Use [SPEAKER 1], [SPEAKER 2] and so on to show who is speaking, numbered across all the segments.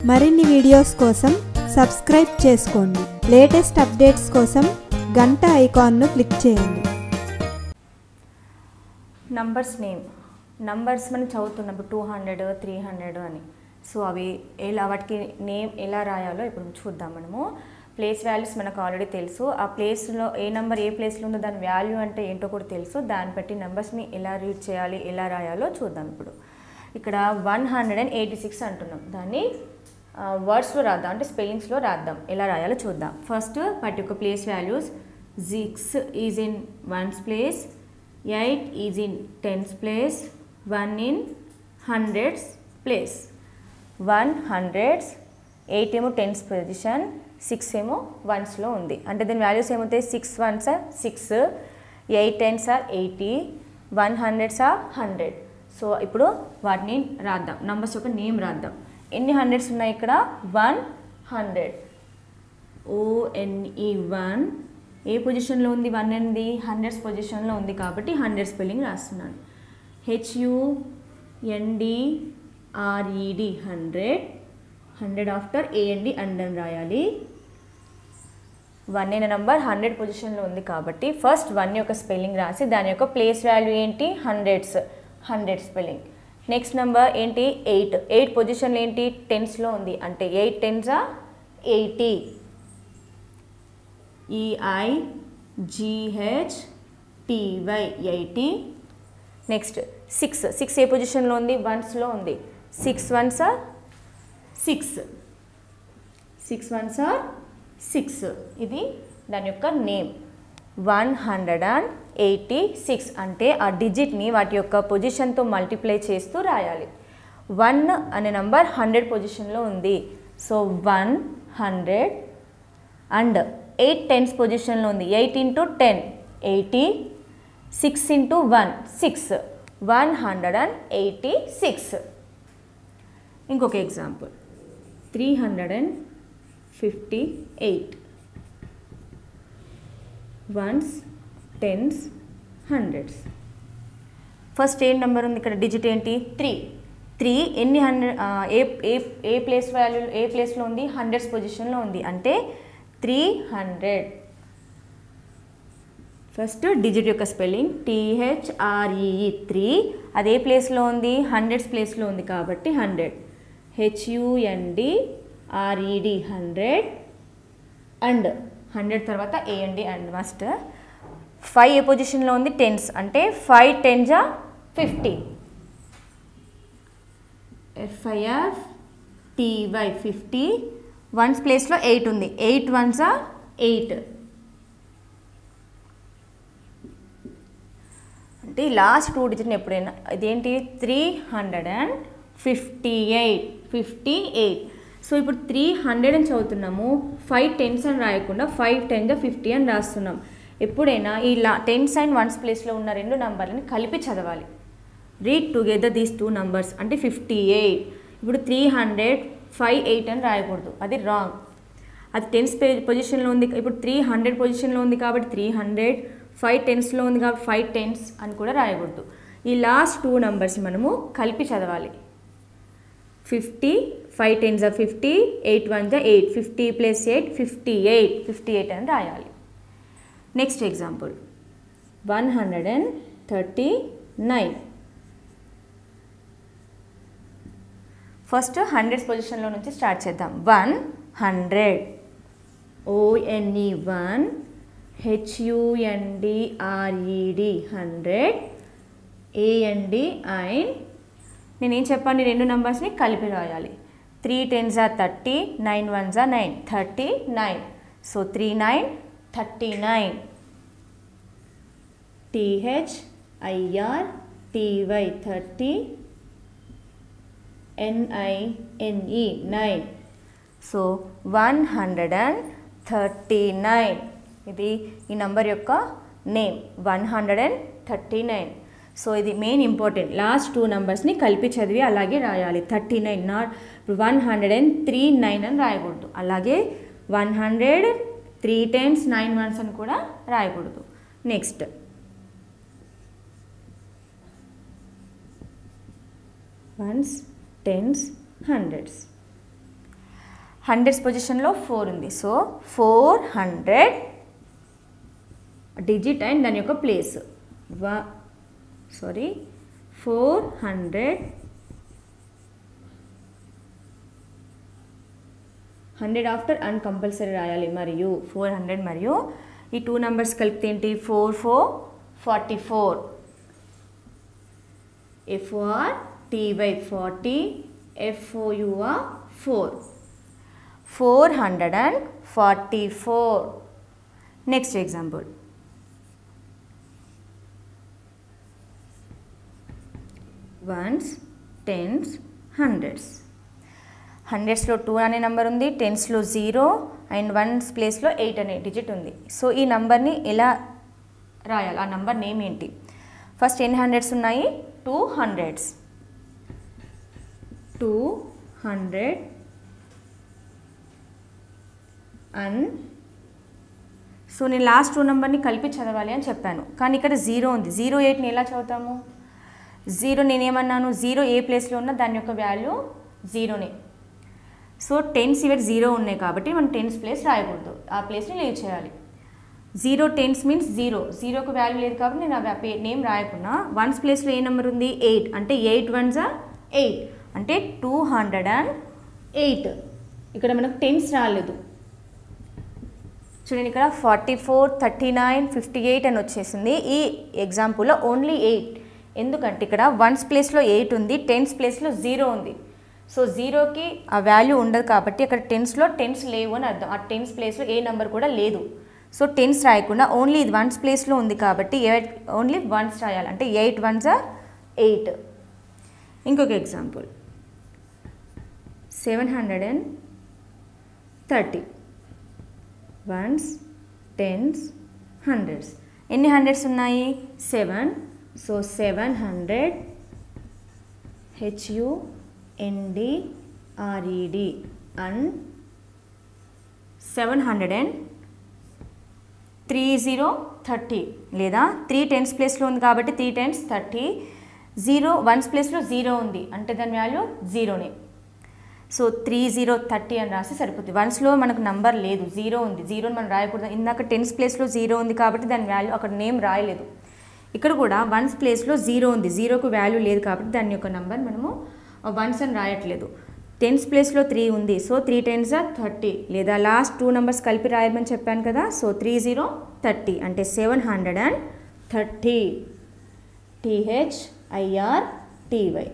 [SPEAKER 1] మరిన్ని వీడియోస్ కోసం సబ్స్క్రైబ్ చేసుకోండి లేటెస్ట్ అప్డేట్స్ కోసం గంట ఐకాన్ను క్లిక్ చేయండి
[SPEAKER 2] నంబర్స్ నేమ్ నంబర్స్ మనం చదువుతున్నప్పుడు టూ హండ్రెడ్ త్రీ హండ్రెడ్ అని సో అవి ఎలా వాటికి నేమ్ ఎలా రాయాలో ఇప్పుడు చూద్దాం మనము ప్లేస్ వాల్యూస్ మనకు ఆల్రెడీ తెలుసు ఆ ప్లేస్లో ఏ నెంబర్ ఏ ప్లేస్లో ఉందో దాని వాల్యూ అంటే ఏంటో కూడా తెలుసు దాన్ని బట్టి నెంబర్స్ని ఎలా రీడ్ చేయాలి ఎలా రాయాలో చూద్దాం ఇప్పుడు ఇక్కడ one hundred and eighty six అంటున్నాం దాన్ని వర్డ్స్లో రాద్దాం అంటే స్పెల్లింగ్స్లో రాద్దాం ఎలా రాయాలో చూద్దాం ఫస్ట్ వాటి యొక్క place values six is in ones place eight is in tens place one in hundreds place one hundreds eight ఏమో టెన్స్ పొజిషన్ సిక్స్ ఏమో వన్స్లో ఉంది అంటే దీని వాల్యూస్ ఏమవుతాయి six ones are six eight tens are eighty one hundreds are hundred so ఇప్పుడు వాటిని రాద్దాం నంబర్స్ యొక్క నేమ్ రాద్దాం ఎన్ని హండ్రెడ్స్ ఉన్నాయి ఇక్కడ వన్ హండ్రెడ్ ఓఎన్ఈ వన్ ఏ పొజిషన్లో ఉంది వన్ అనేది హండ్రెడ్స్ పొజిషన్లో ఉంది కాబట్టి హండ్రెడ్ స్పెల్లింగ్ రాస్తున్నాను హెచ్యుఎన్డిఆర్ఈడి hundred hundred after AND undone రాయాలి వన్ అయిన నెంబర్ హండ్రెడ్ పొజిషన్లో ఉంది కాబట్టి ఫస్ట్ వన్ యొక్క స్పెల్లింగ్ రాసి దాని యొక్క ప్లేస్ వాల్యూ ఏంటి hundreds hundred spelling next number ఏంటి ఎయిట్ ఎయిట్ పొజిషన్లో ఏంటి టెన్స్లో ఉంది అంటే ఎయిట్ టెన్సా eighty E I G H T Y eighty next six six ఏ పొజిషన్లో ఉంది వన్స్లో ఉంది six ones are six six ones are six ఇది దాని యొక్క name one hundred and eighty six అంటే ఆ డిజిట్ని వాటి యొక్క పొజిషన్తో మల్టిప్లై చేస్తూ రాయాలి వన్ అనే నంబర్ హండ్రెడ్ పొజిషన్లో ఉంది so one hundred and eight tens పొజిషన్లో ఉంది eight into ten eighty six into one six one hundred and eighty six ఇంకొక example three hundred and fifty eight ones tens hundreds first ఏం number ఉంది ఇక్కడ digit ఏంటి three three ఎన్ని hundred ఏ ఏ ఏ ప్లేస్ వాల్యూ ఏ ప్లేస్లో ఉంది హండ్రెడ్స్ పొజిషన్లో ఉంది అంటే త్రీ హండ్రెడ్ ఫస్ట్ డిజిట్ యొక్క స్పెల్లింగ్ టీహెచ్ఆర్ఈఈ త్రీ అదే ప్లేస్లో ఉంది హండ్రెడ్స్ ప్లేస్లో ఉంది కాబట్టి hundred H U N D R E D hundred and hundred తర్వాత ఏఎండి అండ్ మస్ట్ ఫైవ్ ఏ పొజిషన్లో ఉంది టెన్స్ అంటే ఫైవ్ టెన్జా fifty F I R T Y fifty ones ప్లేస్లో ఎయిట్ ఉంది ఎయిట్ వన్సా ఎయిట్ అంటే లాస్ట్ టూ డిజిట్ని ఎప్పుడైనా ఇదేంటి three hundred and fifty eight fifty eight so ఇప్పుడు త్రీ హండ్రెడ్ అని చదువుతున్నాము ఫైవ్ టెన్స్ అని రాయకుండా ఫైవ్ టెన్ ఫిఫ్టీ అని రాస్తున్నాం ఎప్పుడైనా ఈ లా టెన్స్ అండ్ వన్స్ ప్లేస్లో ఉన్న రెండు నంబర్లని కలిపి చదవాలి read together these two numbers అంటే ఫిఫ్టీ ఎయిట్ ఇప్పుడు త్రీ హండ్రెడ్ ఫైవ్ ఎయిట్ అని రాయకూడదు అది రాంగ్ అది టెన్స్ పొజిషన్లో ఉంది ఇప్పుడు త్రీ హండ్రెడ్ పొజిషన్లో ఉంది కాబట్టి త్రీ హండ్రెడ్ ఫైవ్ టెన్స్లో ఉంది కాబట్టి ఫైవ్ టెన్స్ అని కూడా రాయకూడదు ఈ లాస్ట్ టూ నంబర్స్ మనము కలిపి చదవాలి fifty five tens fifty eight one జా eight fifty plus eight fifty eight fifty eight అని రాయాలి next example one hundred and thirty nine first hundreds పొజిషన్లో నుంచి స్టార్ట్ చేద్దాం one hundred O N E one హెచ్యుఎన్డిఆర్ఈడి hundred AND and నేనేం చెప్పండి రెండు నెంబర్స్ని కలిపి రాయాలి three tens are thirty nine ones are nine thirty nine so three nine thirty nine TH I R TY thirty NINE nine so one hundred and thirty nine ఇది ఈ number యొక్క name one hundred and thirty nine so ఇది main important last two నెంబర్స్ని కలిపి చదివి అలాగే రాయాలి thirty nine not one hundred and three nine అని రాయకూడదు అలాగే one hundred three tens nine ones అని కూడా రాయకూడదు next ones tens hundreds hundreds పొజిషన్లో ఫోర్ ఉంది so four hundred digit and దాని యొక్క ప్లేస్ వా sorry four hundred hundred after an compulsory రాయాలి మరియు ఫోర్ హండ్రెడ్ మరియు ఈ టూ నెంబర్స్ కలిపితే ఏంటి four four forty four F O R T Y forty F O U R four four hundred and forty four next example ones tens hundreds హండ్రెడ్స్లో two అనే number ఉంది టెన్స్లో జీరో అండ్ వన్స్ ప్లేస్లో ఎయిట్ అనే డిజిట్ ఉంది సో ఈ నెంబర్ని ఎలా రాయాలి ఆ నెంబర్ నేమ్ ఏంటి ఫస్ట్ ఎన్ని హండ్రెడ్స్ ఉన్నాయి two hundreds two hundred and so నేను లాస్ట్ టూ నెంబర్ని కలిపి చదవాలి అని చెప్పాను కానీ ఇక్కడ జీరో ఉంది జీరో ఎయిట్ని ఎలా చదువుతాము జీరో నేనేమన్నాను జీరో ఏ ప్లేస్లో ఉన్నా దాని యొక్క వాల్యూ జీరోనే సో టెన్స్ ఇవర్ జీరో ఉన్నాయి కాబట్టి మనం టెన్స్ ప్లేస్ రాయకూడదు ఆ ప్లేస్ని లీవ్ చేయాలి జీరో టెన్స్ మీన్స్ జీరో జీరోకి వాల్యూ లేదు కాబట్టి నేను ఆ నేమ్ రాయకుండా వన్స్ ప్లేస్లో ఏ నెంబర్ ఉంది ఎయిట్ అంటే ఎయిట్ వన్స్ ఎయిట్ అంటే టూ హండ్రెడ్ అండ్ ఎయిట్ ఇక్కడ మనకు టెన్స్ రాలేదు చూడండి ఇక్కడ forty four thirty nine fifty eight అని వచ్చేసింది ఈ ఎగ్జాంపుల్లో ఓన్లీ ఎయిట్ ఎందుకంటే ఇక్కడ వన్స్ ప్లేస్లో ఎయిట్ ఉంది టెన్స్ ప్లేస్లో జీరో ఉంది సో జీరోకి ఆ వాల్యూ ఉండదు కాబట్టి అక్కడ టెన్స్లో టెన్స్ లేవు అని అర్థం ఆ టెన్స్ ప్లేస్లో ఏ నెంబర్ కూడా లేదు సో టెన్స్ రాయకుండా ఓన్లీ ఇది వన్స్ ప్లేస్లో ఉంది కాబట్టి ఎయిట్ ఓన్లీ వన్స్ రాయాలి అంటే ఎయిట్ వన్స్ ఎయిట్ ఇంకొక example seven hundred and thirty ones tens hundreds ఎన్ని హండ్రెడ్స్ ఉన్నాయి seven so seven hundred H U N D R E D and seven hundred and three zero thirty లేదా త్రీ టెన్స్ ప్లేస్లో ఉంది కాబట్టి three tens thirty zero ones ప్లేస్లో zero ఉంది అంటే దాని వాల్యూ జీరోనే సో త్రీ జీరో థర్టీ అని రాసి సరిపోతుంది వన్స్లో మనకు నంబర్ లేదు జీరో ఉంది జీరోని మనం రాయకూడదు ఇందాక టెన్స్ ప్లేస్లో జీరో ఉంది కాబట్టి దాని వాల్యూ అక్కడ నేమ్ రాయలేదు ఇక్కడ కూడా వన్స్ ప్లేస్లో జీరో ఉంది జీరోకు వాల్యూ లేదు కాబట్టి దాని యొక్క నంబర్ మనము వన్స్ అని రాయట్లేదు టెన్స్ ప్లేస్లో త్రీ ఉంది సో త్రీ టెన్స్ థర్టీ లేదా లాస్ట్ టూ నెంబర్స్ కలిపి రాయమని చెప్పాను కదా సో త్రీ జీరో థర్టీ అంటే seven hundred and thirty T H I R T Y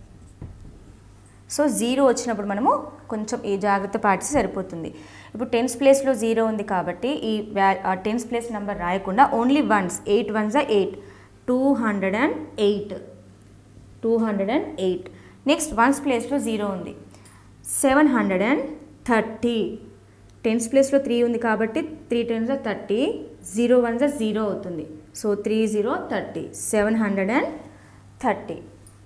[SPEAKER 2] so zero వచ్చినప్పుడు మనము కొంచెం ఈ జాగ్రత్త పాటిస్తే సరిపోతుంది ఇప్పుడు టెన్స్ ప్లేస్లో జీరో ఉంది కాబట్టి ఈ వ్యా టెన్స్ ప్లేస్ నెంబర్ రాయకుండా only ones eight ones eight two hundred and eight two hundred and eight next ones ప్లేస్లో జీరో ఉంది seven hundred and thirty tens ప్లేస్లో త్రీ ఉంది కాబట్టి three tens thirty zero ones zero అవుతుంది so three zero thirty seven hundred and thirty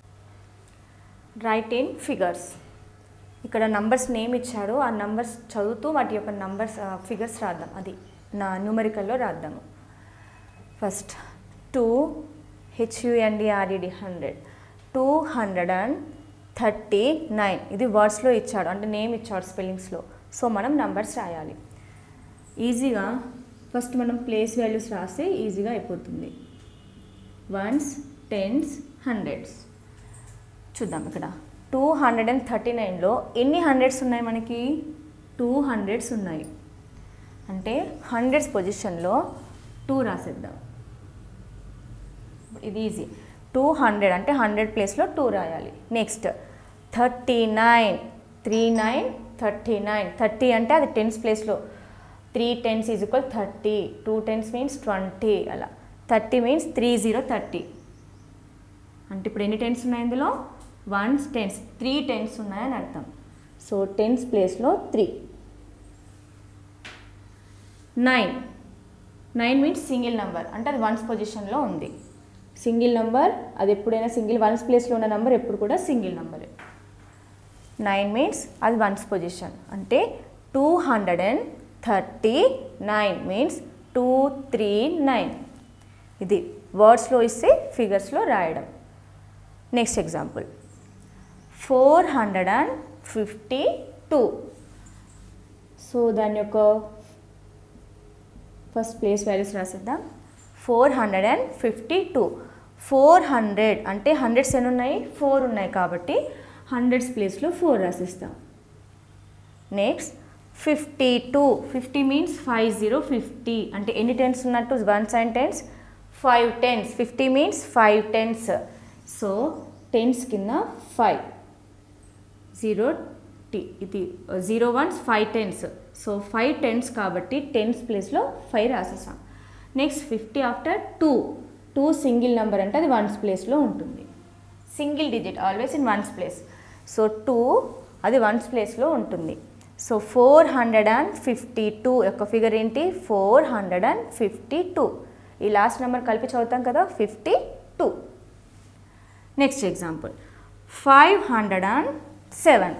[SPEAKER 2] right in figures ఇక్కడ numbers name ఇచ్చాడు ఆ numbers చదువుతూ వాటి యొక్క నంబర్స్ ఫిగర్స్ రాద్దాం అది నా న్యూమరికల్లో రాద్దాము first two హెచ్యుఎన్డిఆర్ఈడి hundred two hundred and thirty nine ఇది వర్డ్స్లో ఇచ్చాడు అంటే నేమ్ ఇచ్చాడు స్పెల్లింగ్స్లో సో మనం నంబర్స్ రాయాలి ఈజీగా ఫస్ట్ మనం ప్లేస్ వాల్యూస్ రాస్తే ఈజీగా అయిపోతుంది వన్స్ టెన్స్ హండ్రెడ్స్ చూద్దాం ఇక్కడ టూ హండ్రెడ్ అండ్ థర్టీ నైన్లో ఎన్ని హండ్రెడ్స్ ఉన్నాయి మనకి టూ హండ్రెడ్స్ ఉన్నాయి అంటే హండ్రెడ్స్ పొజిషన్లో టూ రాసేద్దాం ఇది ఈజీ టూ హండ్రెడ్ అంటే హండ్రెడ్ ప్లేస్లో టూ రాయాలి next thirty nine three nine thirty nine thirty అంటే అది టెన్స్ ప్లేస్లో three tens is equal thirty two tens means twenty అలా thirty means three zero thirty అంటే ఇప్పుడు ఎన్ని టెన్స్ ఉన్నాయి ఇందులో వన్స్ టెన్స్ త్రీ టెన్స్ ఉన్నాయని అర్థం సో టెన్స్ ప్లేస్లో three nine nine means single number అంటే అది వన్స్ పొజిషన్లో ఉంది సింగిల్ నెంబర్ అది ఎప్పుడైనా సింగిల్ వన్స్ ప్లేస్లో ఉన్న నెంబర్ ఎప్పుడు కూడా సింగిల్ నెంబరే నైన్ మీన్స్ అది వన్స్ పొజిషన్ అంటే two hundred and thirty nine means two three nine ఇది వర్డ్స్లో ఇస్తే ఫిగర్స్లో రాయడం next example four hundred and fifty two so దాని యొక్క ఫస్ట్ ప్లేస్ వాల్యూస్ రాసిద్దాం four hundred and fifty two four hundred అంటే హండ్రెడ్స్ ఎన్ని ఉన్నాయి ఫోర్ ఉన్నాయి కాబట్టి హండ్రెడ్స్ ప్లేస్లో ఫోర్ రాసిస్తాం next fifty two fifty means five zero fifty అంటే ఎన్ని టెన్స్ ఉన్నట్టు ones and tens five tens fifty means five tens so tens కింద ఫైవ్ జీరో టీ ఇది zero ones five tens so five tens కాబట్టి tens ప్లేస్లో five రాసేసాం next fifty after two two single number అంటే అది ones ప్లేస్లో ఉంటుంది single digit always in ones place so two అది వన్స్ ప్లేస్లో ఉంటుంది so four hundred and fifty two యొక్క ఫిగర్ ఏంటి four hundred and fifty two ఈ లాస్ట్ నెంబర్ కలిపి చదువుతాం కదా fifty two next example five hundred and seven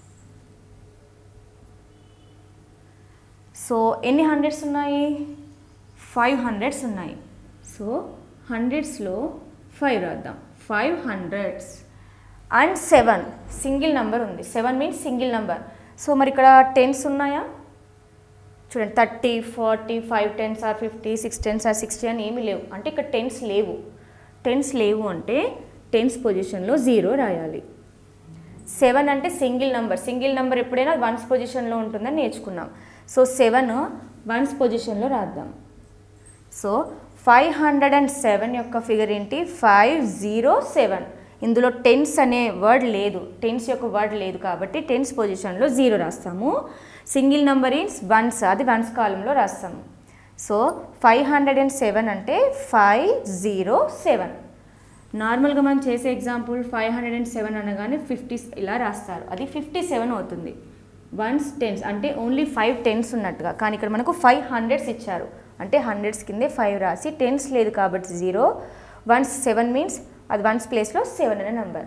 [SPEAKER 2] so ఎన్ని హండ్రెడ్స్ ఉన్నాయి ఫైవ్ హండ్రెడ్స్ ఉన్నాయి సో హండ్రెడ్స్లో ఫైవ్ రాద్దాం five hundreds and seven single number ఉంది seven means single number so మరి ఇక్కడ టెన్స్ ఉన్నాయా చూడండి thirty forty five tens or fifty six tens or sixty అని ఏమీ లేవు అంటే ఇక్కడ టెన్స్ లేవు టెన్స్ లేవు అంటే టెన్స్ పొజిషన్లో జీరో రాయాలి సెవెన్ అంటే సింగిల్ నెంబర్ సింగిల్ నెంబర్ ఎప్పుడైనా వన్స్ పొజిషన్లో ఉంటుందని నేర్చుకున్నాం సో సెవెన్ వన్స్ పొజిషన్లో రాద్దాం so five hundred and seven యొక్క ఫిగర్ ఏంటి ఫైవ్ జీరో సెవెన్ ఇందులో టెన్స్ అనే వర్డ్ లేదు టెన్స్ యొక్క వర్డ్ లేదు కాబట్టి టెన్స్ పొజిషన్లో జీరో రాస్తాము సింగిల్ నెంబర్ ఈన్స్ వన్స్ అది వన్స్ కాలంలో రాస్తాము so five hundred and seven అంటే ఫైవ్ జీరో సెవెన్ నార్మల్గా మనం చేసే example five hundred and seven అనగానే ఫిఫ్టీ ఇలా రాస్తారు అది ఫిఫ్టీ సెవెన్ అవుతుంది వన్స్ టెన్స్ అంటే ఓన్లీ ఫైవ్ టెన్స్ ఉన్నట్టుగా కానీ ఇక్కడ మనకు ఫైవ్ హండ్రెడ్స్ ఇచ్చారు అంటే హండ్రెడ్స్ కిందే ఫైవ్ రాసి టెన్స్ లేదు కాబట్టి జీరో వన్స్ సెవెన్ మీన్స్ అది వన్స్ ప్లేస్లో సెవెన్ అనే number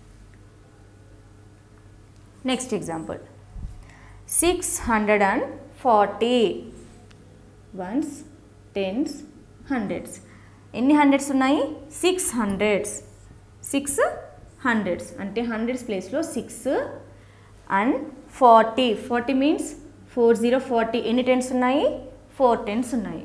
[SPEAKER 2] next example six hundred and forty ones tens hundreds ఎన్ని హండ్రెడ్స్ ఉన్నాయి సిక్స్ హండ్రెడ్స్ సిక్స్ హండ్రెడ్స్ అంటే హండ్రెడ్స్ ప్లేస్లో six and forty forty means four zero forty ఎన్ని టెన్స్ ఉన్నాయి four tens ఉన్నాయి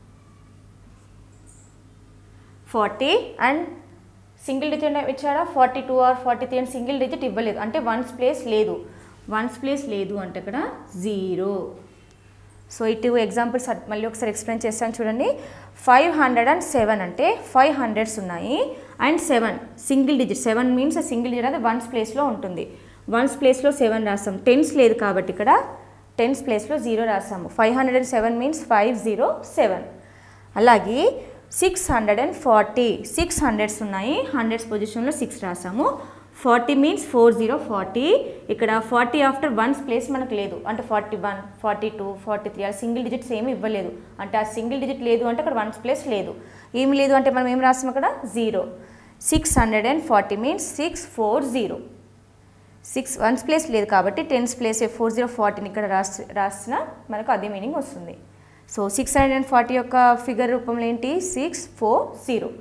[SPEAKER 2] ఫార్టీ అండ్ సింగిల్ డిజిట్ ఇచ్చాడా forty two or forty three and single digit ఇవ్వలేదు అంటే వన్స్ ప్లేస్ లేదు వన్స్ ప్లేస్ లేదు అంటే ఇక్కడ జీరో సో ఈ టూ ఎగ్జాంపుల్స్ మళ్ళీ ఒకసారి ఎక్స్ప్లెయిన్ చేస్తాను చూడండి ఫైవ్ హండ్రెడ్ అండ్ సెవెన్ అంటే ఫైవ్ హండ్రెడ్స్ ఉన్నాయి and seven single digit seven means single digit అది వన్స్ ప్లేస్లో ఉంటుంది వన్స్ ప్లేస్లో సెవెన్ రాస్తాం టెన్స్ లేదు కాబట్టి ఇక్కడ టెన్స్ ప్లేస్లో జీరో రాస్తాము five hundred and seven means five zero seven అలాగే six hundred and forty six hundreds ఉన్నాయి హండ్రెడ్స్ పొజిషన్లో సిక్స్ రాసాము forty means four zero forty ఇక్కడ ఫార్టీ ఆఫ్టర్ వన్స్ ప్లేస్ మనకు లేదు అంటే forty one forty two forty three ఆ single digits ఏమి ఇవ్వలేదు అంటే ఆ సింగిల్ డిజిట్ లేదు అంటే అక్కడ వన్స్ ప్లేస్ లేదు ఏమి లేదు అంటే మనం ఏం రాస్తాం అక్కడ zero six hundred and forty means six four zero six ones place లేదు కాబట్టి టెన్స్ ప్లేస్ ఫోర్ జీరో ఫార్టీని ఇక్కడ రాసి రాసిన మనకు అదే మీనింగ్ వస్తుంది so six hundred and forty యొక్క ఫిగర్ రూపంలో ఏంటి six four zero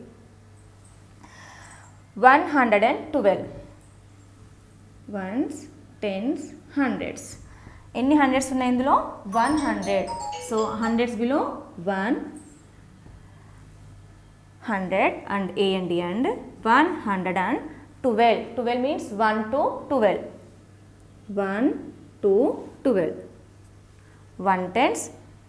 [SPEAKER 2] one hundred and twelve ones tens hundreds ఎన్ని హండ్రెడ్స్ ఉన్నాయి ఇందులో one hundred so hundreds below one hundred and A and D and one hundred and twelve twelve means one two twelve one two twelve one tens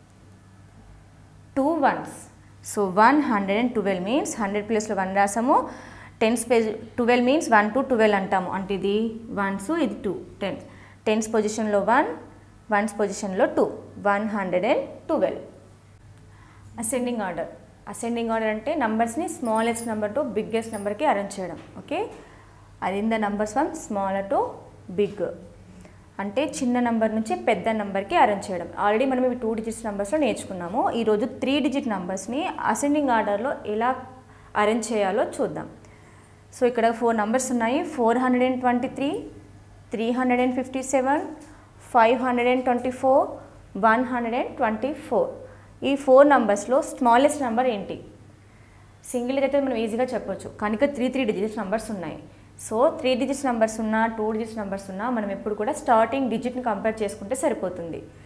[SPEAKER 2] two ones so one hundred and twelve means hundred ప్లేస్లో one రాసాము tens page twelve means one two twelve అంటాము అంటే ఇది ones ఇది two tens tens పొజిషన్లో one ones పొజిషన్లో two one hundred and twelve ascending order ascending order అంటే నంబర్స్ని స్మాలెస్ట్ నెంబర్ టు బిగ్గెస్ట్ నెంబర్కి అరేంజ్ చేయడం ఓకే అది in the numbers from smaller to big అంటే చిన్న నెంబర్ నుంచి పెద్ద నెంబర్కి అరేంజ్ చేయడం ఆల్రెడీ మనం ఇవి టూ డిజిట్స్ నెంబర్స్లో నేర్చుకున్నాము ఈరోజు త్రీ డిజిట్ నెంబర్స్ని అసెండింగ్ ఆర్డర్లో ఎలా అరేంజ్ చేయాలో చూద్దాం సో ఇక్కడ ఫోర్ నెంబర్స్ ఉన్నాయి four hundred and twenty three three hundred and fifty seven five hundred and twenty four one hundred and twenty four ఈ ఫోర్ నెంబర్స్లో స్మాలెస్ట్ నెంబర్ ఏంటి సింగిల్ అయితే మనం ఈజీగా చెప్పొచ్చు కనుక త్రీ త్రీ డిజిట్స్ నెంబర్స్ ఉన్నాయి సో త్రీ డిజిట్స్ నెంబర్స్ ఉన్నా టూ డిజిట్స్ నెంబర్స్ ఉన్నా మనం ఎప్పుడు కూడా స్టార్టింగ్ డిజిట్ని కంపేర్ చేసుకుంటే సరిపోతుంది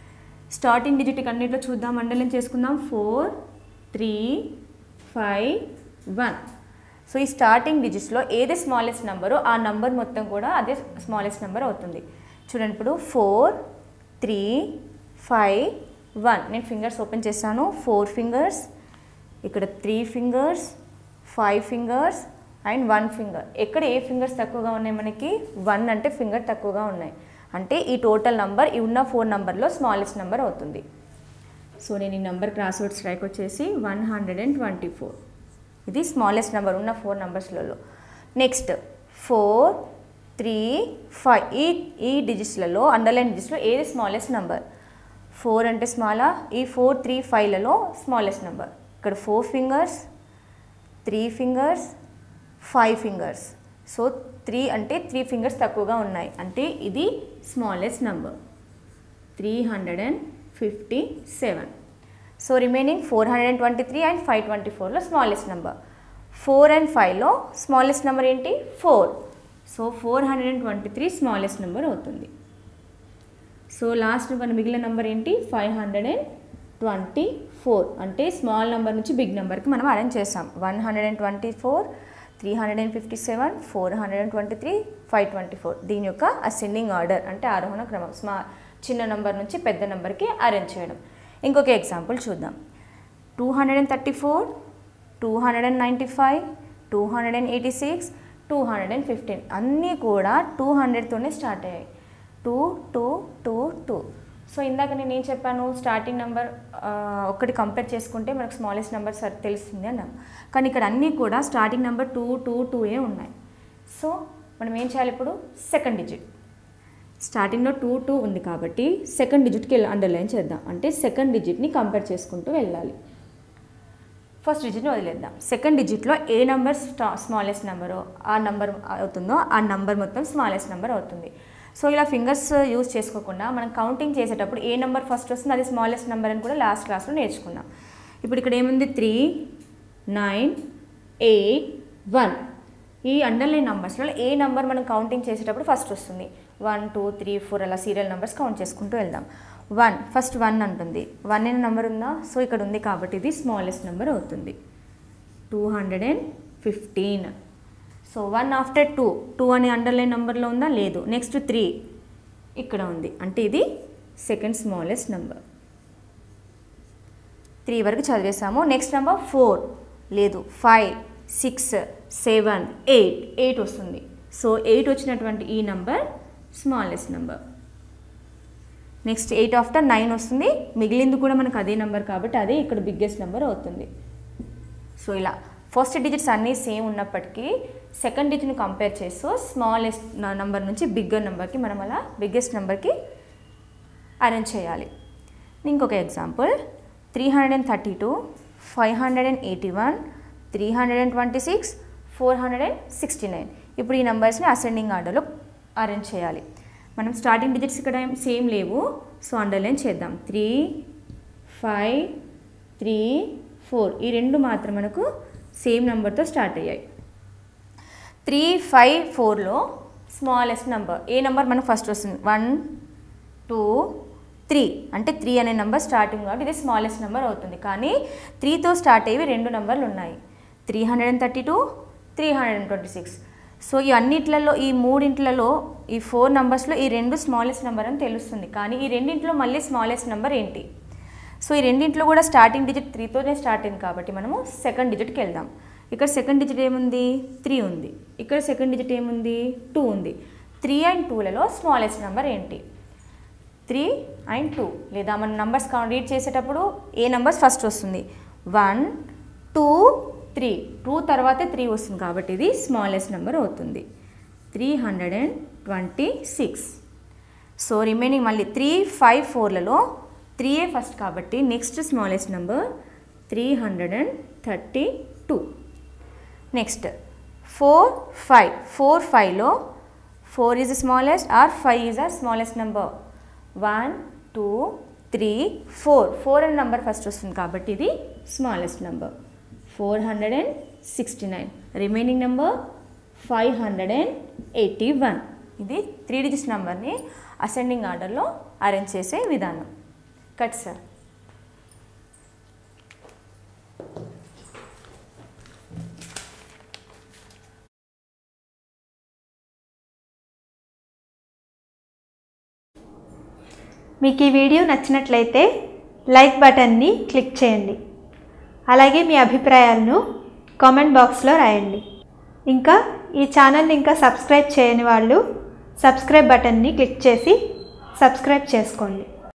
[SPEAKER 2] స్టార్టింగ్ డిజిట్ అన్నింటిలో చూద్దాం అండర్లైన్ చేసుకుందాం four three five one so ఈ స్టార్టింగ్ డిజిట్స్లో ఏది స్మాలెస్ట్ నెంబరో ఆ నంబర్ మొత్తం కూడా అదే స్మాలెస్ట్ నెంబర్ అవుతుంది చూడండి ఇప్పుడు ఫోర్ త్రీ ఫైవ్ వన్ నేను ఫింగర్స్ ఓపెన్ చేశాను ఫోర్ ఫింగర్స్ ఇక్కడ three fingers five fingers and one finger ఎక్కడ ఏ ఫింగర్స్ తక్కువగా ఉన్నాయి మనకి వన్ అంటే ఫింగర్ తక్కువగా ఉన్నాయి అంటే ఈ టోటల్ నంబర్ ఈ ఉన్న ఫోర్ నంబర్లో స్మాలెస్ట్ నెంబర్ అవుతుంది సో నేను ఈ నెంబర్ క్రాస్ వర్డ్ స్ట్రైక్ వచ్చేసి one hundred and twenty four ఇది స్మాలెస్ట్ నెంబర్ ఉన్న ఫోర్ నెంబర్స్లలో నెక్స్ట్ ఫోర్ త్రీ ఫైవ్ ఈ ఈ డిజిట్స్లలో అండర్లైన్ డిజిట్స్లో ఏది స్మాలెస్ట్ నెంబర్ ఫోర్ అంటే స్మాలా ఈ ఫోర్ త్రీ ఫైవ్లలో స్మాలెస్ట్ నెంబర్ ఇక్కడ four fingers three fingers five fingers so three అంటే త్రీ ఫింగర్స్ తక్కువగా ఉన్నాయి అంటే ఇది smallest number three hundred and fifty seven so remaining four hundred and twenty three and five twenty ఫోర్లో smallest number four and ఫైవ్లో smallest number ఏంటి four so four hundred and twenty three smallest number అవుతుంది so last మన మిగిలిన number ఏంటి five hundred and twenty four అంటే small number నుంచి big నెంబర్కి మనం అరేంజ్ చేసాం one hundred and twenty four three hundred and fifty seven four hundred and twenty three five twenty four దీని యొక్క అసెండింగ్ ఆర్డర్ అంటే ఆరోహణ క్రమం స్మా చిన్న నెంబర్ నుంచి పెద్ద నెంబర్కి అరేంజ్ చేయడం ఇంకొక ఎగ్జాంపుల్ చూద్దాం two hundred and thirty four two hundred and ninety five two hundred and eighty six two hundred and fifteen అన్నీ కూడా టూ హండ్రెడ్తోనే స్టార్ట్ అయ్యాయి two two two two so ఇందాక నేను ఏం చెప్పాను స్టార్టింగ్ నెంబర్ ఒకటి కంపేర్ చేసుకుంటే మనకు స్మాలెస్ట్ నెంబర్ సరి తెలుస్తుంది అన్నాం కానీ ఇక్కడ అన్నీ కూడా starting number two two two ఏ ఉన్నాయి సో మనం ఏం చేయాలి ఇప్పుడు సెకండ్ డిజిట్ స్టార్టింగ్లో టూ టూ ఉంది కాబట్టి సెకండ్ డిజిట్కి అండర్లైన్ చేద్దాం అంటే సెకండ్ డిజిట్ని కంపేర్ చేసుకుంటూ వెళ్ళాలి ఫస్ట్ డిజిట్ని వదిలేద్దాం సెకండ్ డిజిట్లో ఏ నెంబర్ స్టా స్మాలెస్ట్ నెంబరో ఆ నెంబర్ అవుతుందో ఆ నెంబర్ మొత్తం స్మాలెస్ట్ నెంబర్ అవుతుంది సో ఇలా ఫింగర్స్ యూజ్ చేసుకోకుండా మనం కౌంటింగ్ చేసేటప్పుడు ఏ నెంబర్ ఫస్ట్ వస్తుంది అది స్మాలెస్ట్ నెంబర్ అని కూడా లాస్ట్ క్లాస్లో నేర్చుకున్నాం ఇప్పుడు ఇక్కడ ఏముంది త్రీ నైన్ ఎయిట్ వన్ ఈ అండర్లైన్ నెంబర్స్లో ఏ నెంబర్ మనం కౌంటింగ్ చేసేటప్పుడు ఫస్ట్ వస్తుంది వన్ టూ త్రీ ఫోర్ అలా సీరియల్ నెంబర్స్ కౌంట్ చేసుకుంటూ వెళ్దాం వన్ ఫస్ట్ వన్ అంటుంది వన్ అనే నెంబర్ ఉందా సో ఇక్కడ ఉంది కాబట్టి ఇది స్మాలెస్ట్ నెంబర్ అవుతుంది two hundred and fifteen so one after two two అనే అండర్లైన్ నెంబర్లో ఉందా లేదు నెక్స్ట్ త్రీ ఇక్కడ ఉంది అంటే ఇది సెకండ్ స్మాలెస్ట్ నెంబర్ త్రీ వరకు చదివేసాము నెక్స్ట్ నెంబర్ ఫోర్ లేదు five six seven eight eight వస్తుంది సో ఎయిట్ వచ్చినటువంటి ఈ number smallest number next eight after nine వస్తుంది మిగిలింది కూడా మనకు అదే నెంబర్ కాబట్టి అదే ఇక్కడ బిగ్గెస్ట్ నెంబర్ అవుతుంది సో ఇలా ఫస్ట్ డిజిట్స్ అన్నీ సేమ్ ఉన్నప్పటికీ సెకండ్ డిజిట్ని కంపేర్ చేస్తూ స్మాలెస్ట్ నెంబర్ నుంచి బిగ్గర్ నెంబర్కి మనం అలా బిగ్గెస్ట్ నెంబర్కి అరేంజ్ చేయాలి ఇంకొక example three hundred and thirty two five hundred and eighty one three hundred and twenty six four hundred and sixty nine ఇప్పుడు ఈ నెంబర్స్ని అసెండింగ్ ఆర్డర్లో అరేంజ్ చేయాలి మనం స్టార్టింగ్ డిజిట్స్ ఇక్కడ సేమ్ లేవు సో అండర్లైన్ చేద్దాం త్రీ ఫైవ్ త్రీ ఫోర్ ఈ రెండు మాత్రం మనకు సేమ్ నెంబర్తో స్టార్ట్ అయ్యాయి త్రీ ఫైవ్ ఫోర్లో స్మాలెస్ట్ నెంబర్ ఏ నెంబర్ మనకు ఫస్ట్ వస్తుంది వన్ టూ త్రీ అంటే త్రీ అనే నెంబర్ స్టార్టింగ్ కాబట్టి ఇది స్మాలెస్ట్ నెంబర్ అవుతుంది కానీ త్రీతో స్టార్ట్ అయ్యేవి రెండు నెంబర్లు ఉన్నాయి three hundred and thirty two three hundred and twenty six so ఈ అన్నిట్లలో ఈ మూడింట్లలో ఈ ఫోర్ నెంబర్స్లో ఈ రెండు స్మాలెస్ట్ నెంబర్ అని తెలుస్తుంది కానీ ఈ రెండింటిలో మళ్ళీ స్మాలెస్ట్ నెంబర్ ఏంటి సో ఈ రెండింటిలో కూడా స్టార్టింగ్ డిజిట్ త్రీతోనే స్టార్ట్ అయింది కాబట్టి మనము సెకండ్ డిజిట్కి వెళ్దాం ఇక్కడ సెకండ్ డిజిట్ ఏముంది త్రీ ఉంది ఇక్కడ సెకండ్ డిజిట్ ఏముంది టూ ఉంది త్రీ అండ్ టూలలో స్మాలెస్ట్ నెంబర్ ఏంటి త్రీ అండ్ టూ లేదా మనం నంబర్స్ రీడ్ చేసేటప్పుడు ఏ నెంబర్స్ ఫస్ట్ వస్తుంది వన్ టూ త్రీ టూ తర్వాతే త్రీ వస్తుంది కాబట్టి ఇది స్మాలెస్ట్ నెంబర్ అవుతుంది three hundred and twenty six so remaining మళ్ళీ త్రీ ఫైవ్ ఫోర్లలో త్రీయే ఫస్ట్ కాబట్టి next smallest number three hundred and thirty two next four five four ఫైవ్లో four is smallest are five is a smallest number one two three four four అనే number first వస్తుంది కాబట్టి ఇది smallest number four hundred and sixty nine remaining number five hundred and eighty one ఇది three digits నెంబర్ని ascending ఆర్డర్లో arrange చేసే విధానం cut sir
[SPEAKER 1] మీకు ఈ వీడియో నచ్చినట్లయితే లైక్ బటన్ని క్లిక్ చేయండి అలాగే మీ అభిప్రాయాలను కామెంట్ బాక్స్లో రాయండి ఇంకా ఈ ఛానల్ని ఇంకా సబ్స్క్రైబ్ చేయని వాళ్ళు సబ్స్క్రైబ్ బటన్ని క్లిక్ చేసి సబ్స్క్రైబ్ చేసుకోండి